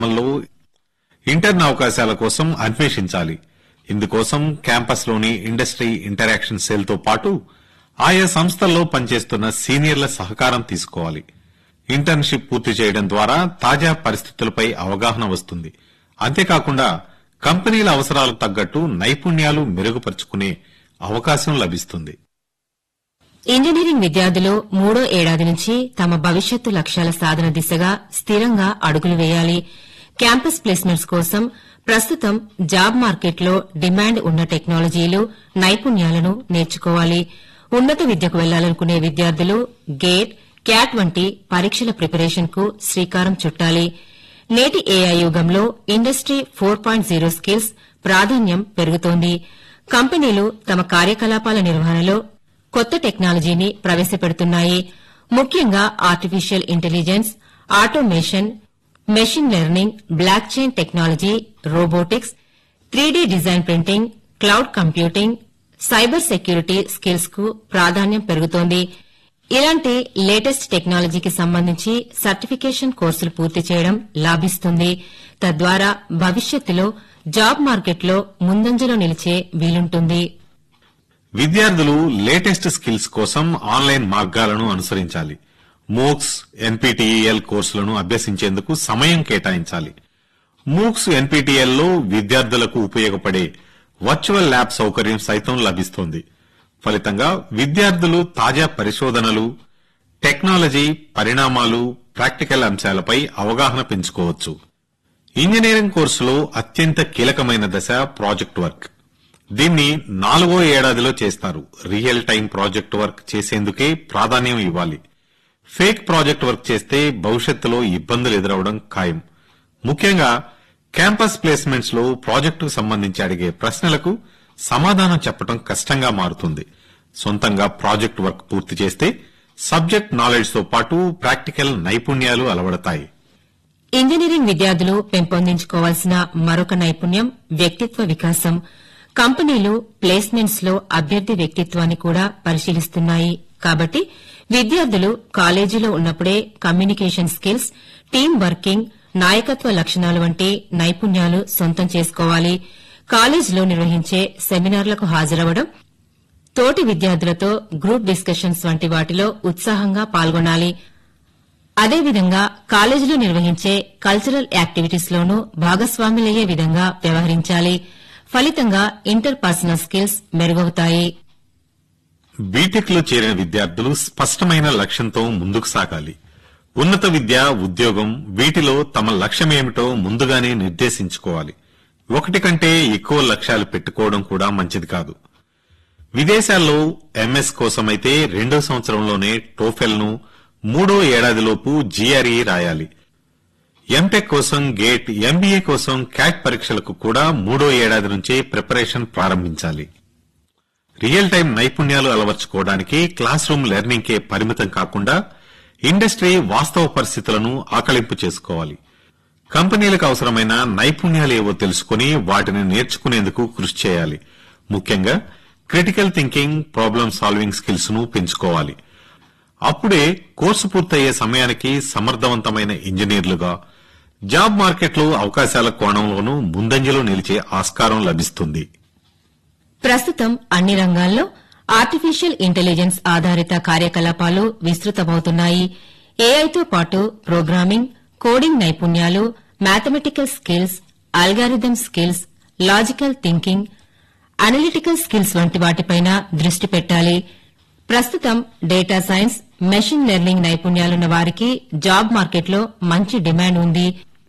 లో ఇంటర్న్ అవకాశాల కోసం అన్వేషించాలి ఇందుకోసం క్యాంపస్లోని ఇండస్ట్రీ ఇంటరాక్షన్ సెల్ తో పాటు ఆయా సంస్థల్లో పనిచేస్తున్న సీనియర్ల సహకారం తీసుకోవాలి ఇంటర్న్షిప్ పూర్తి చేయడం ద్వారా తాజా పరిస్థితులపై అవగాహన వస్తుంది అంతేకాకుండా కంపెనీల అవసరాలకు తగ్గట్టు నైపుణ్యాలు మెరుగుపరుచుకునే అవకాశం లభిస్తుంది ఇంజనీరింగ్ విద్యార్థులు మూడో ఏడాది నుంచి తమ భవిష్యత్తు లక్ష్యాల సాధన దిశగా స్థిరంగా అడుగులు వేయాలి క్యాంపస్ ప్లేస్మెంట్స్ కోసం ప్రస్తుతం జాబ్ మార్కెట్లో డిమాండ్ ఉన్న టెక్నాలజీలు నైపుణ్యాలను నేర్చుకోవాలి ఉన్నత విద్యకు వెళ్లాలనుకునే విద్యార్థులు గేట్ క్యాట్ వంటి పరీక్షల ప్రిపరేషన్ కు శ్రీకారం చుట్టాలి నేటి ఏఐ యుగంలో industry four point zero skills ప్రాధాన్యం పెరుగుతోంది కంపెనీలు తమ కార్యకలాపాల నిర్వహణలో కొత్త టెక్నాలజీని ప్రవేశపెడుతున్నాయి ముఖ్యంగా artificial intelligence automation machine learning blockchain technology robotics three D design printing cloud computing cyber security skills కు ప్రాధాన్యం పెరుగుతోంది ఇలాంటి లేటెస్ట్ టెక్నాలజీకి సంబంధించి సర్టిఫికేషన్ కోర్సులు పూర్తి చేయడం లాభిస్తుంది తద్వారా భవిష్యత్తులో జాబ్ మార్కెట్లో ముందంజలో నిలిచే వీలుంటుంది విద్యార్థులు లేటెస్ట్ స్కిల్స్ కోసం ఆన్లైన్ మార్గాలను అనుసరించాలి మూక్స్ ఎన్పీటీఈఎల్ కోర్సులను అభ్యసించేందుకు సమయం కేటాయించాలి మూక్స్ ఎన్పీటీఎల్ లో విద్యార్థులకు ఉపయోగపడే వర్చువల్ ల్యాబ్ సౌకర్యం సైతం లభిస్తోంది ఫలితంగా విద్యార్థులు తాజా పరిశోధనలు టెక్నాలజీ పరిణామాలు ప్రాక్టికల్ అంశాలపై అవగాహన పెంచుకోవచ్చు ఇంజనీరింగ్ కోర్సులో అత్యంత కీలకమైన దశ ప్రాజెక్ట్ వర్క్ దీన్ని నాలుగో ఏడాదిలో చేస్తారు రియల్ టైం ప్రాజెక్ట్ వర్క్ చేసేందుకే ప్రాధాన్యం ఇవ్వాలి ఫేక్ ప్రాజెక్ట్ వర్క్ చేస్తే భవిష్యత్తులో ఇబ్బందులు ఎదురవడం ఖాయం ముఖ్యంగా క్యాంపస్ ప్లేస్మెంట్స్ లో ప్రాజెక్టుకు సంబంధించి అడిగే ప్రశ్నలకు సమాధానం చెప్పడం కష్టంగా మారుతుంది సొంతంగా ప్రాజెక్ట్ వర్క్ పూర్తి చేస్తే సబ్జెక్ట్ నాలెడ్జ్ తో పాటు ప్రాక్టికల్ నైపుణ్యాలు అలవడతాయి ఇంజనీరింగ్ విద్యార్థులు పెంపొందించుకోవాల్సిన మరొక నైపుణ్యం వ్యక్తిత్వ వికాసం కంపెనీలు ప్లేస్మెంట్స్ లో అభ్యర్థి వ్యక్తిత్వాన్ని కూడా పరిశీలిస్తున్నాయి కాబట్టి విద్యార్థులు కాలేజీలో ఉన్నప్పుడే కమ్యూనికేషన్ స్కిల్స్ టీం వర్కింగ్ నాయకత్వ లక్షణాలు వంటి నైపుణ్యాలు సొంతం చేసుకోవాలి కాలేజీలో నిర్వహించే సెమినార్లకు హాజరవడం తోటి విద్యార్థులతో గ్రూప్ డిస్కషన్స్ వంటి వాటిలో ఉత్సాహంగా పాల్గొనాలి అదేవిధంగా కాలేజీలో నిర్వహించే కల్చరల్ యాక్టివిటీస్ లోనూ భాగస్వాములయ్యే విధంగా వ్యవహరించాలి ఫలితంగా ఇంటర్ పర్సనల్ స్కిల్స్ మెరుగవుతాయి బీటెక్ లో చేరిన విద్యార్థులు స్పష్టమైన లక్ష్యంతో ముందుకు సాగాలి ఉన్నత విద్య ఉద్యోగం వీటిలో తమ లక్ష్యమేమిటో ముందుగానే నిర్దేశించుకోవాలి ఒకటి కంటే ఎక్కువ లక్ష్యాలు పెట్టుకోవడం కూడా మంచిది కాదు విదేశాల్లో ఎంఎస్ కోసమైతే రెండో సంవత్సరంలోనే టోఫెల్ ను మూడో ఏడాదిలోపు జీఆర్ఈ రాయాలి ఎంటెక్ కోసం గేట్ ఎంబీఏ కోసం క్యాట్ పరీక్షలకు కూడా మూడో ఏడాది నుంచే ప్రిపరేషన్ ప్రారంభించాలి రియల్ టైం నైపుణ్యాలు అలవర్చుకోవడానికి క్లాస్ రూమ్ లెర్నింగ్ కే పరిమితం కాకుండా ఇండస్ట్రీ వాస్తవ పరిస్థితులను ఆకళింపు చేసుకోవాలి కంపెనీలకు అవసరమైన నైపుణ్యాలు ఏవో తెలుసుకుని వాటిని నేర్చుకునేందుకు కృషి చేయాలి ముఖ్యంగా critical thinking problem solving skills ను పెంచుకోవాలి అప్పుడే కోర్సు పూర్తయ్యే సమయానికి సమర్థవంతమైన ఇంజనీర్లుగా జాబ్ మార్కెట్లో అవకాశాల కోణంలోనూ ముందంజలో నిలిచే ఆస్కారం లభిస్తుంది ప్రస్తుతం అన్ని రంగాల్లో ఆర్టిఫిషియల్ ఇంటెలిజెన్స్ ఆధారిత కార్యకలాపాలు విస్తృతమవుతున్నాయి ఏఐతో పాటు ప్రోగ్రామింగ్ కోడింగ్ నైపుణ్యాలు mathematical skills algorithm skills logical thinking analytical skills వంటి వాటిపైన దృష్టి పెట్టాలి ప్రస్తుతం డేటా సైన్స్ మెషిన్ లెర్నింగ్ నైపుణ్యాలున్న వారికి జాబ్ మార్కెట్లో మంచి డిమాండ్ ఉంది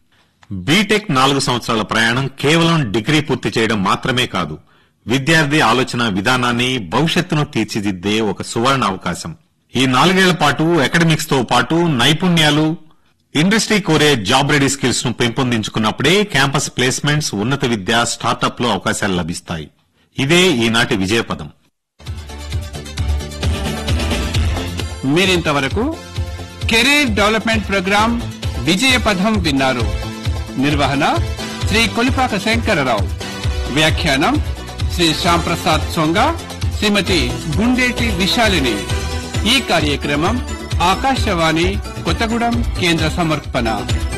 బీటెక్ నాలుగు సంవత్సరాల ప్రయాణం కేవలం డిగ్రీ పూర్తి చేయడం మాత్రమే కాదు విద్యార్థి ఆలోచన విధానాన్ని భవిష్యత్తును తీర్చిదిద్దే ఒక సువర్ణ అవకాశం ఈ నాలుగేళ్ల పాటు అకాడమిక్స్ తో పాటు నైపుణ్యాలు ఇండస్ట్రీ కోరే జాబ్ రెడీ స్కిల్స్ ను పెంపొందించుకున్నప్పుడే క్యాంపస్ ప్లేస్మెంట్స్ ఉన్నత విద్య స్టార్టప్ లో అవకాశాలు లభిస్తాయి ఇదే ఈనాటి విజయపదం మీరింతవరకు కెరీర్ డెవలప్మెంట్ ప్రోగ్రాం విజయ పథం విన్నారు నిర్వహణ శ్రీ కొలిపాక శంకరరావు వ్యాఖ్యానం శ్రీ శ్యాంప్రసాద్ సొంగ శ్రీమతి గుండేటి విశాలిని ఈ కార్యక్రమం ఆకాశవాణి కొత్తగూడెం కేంద్ర సమర్పణ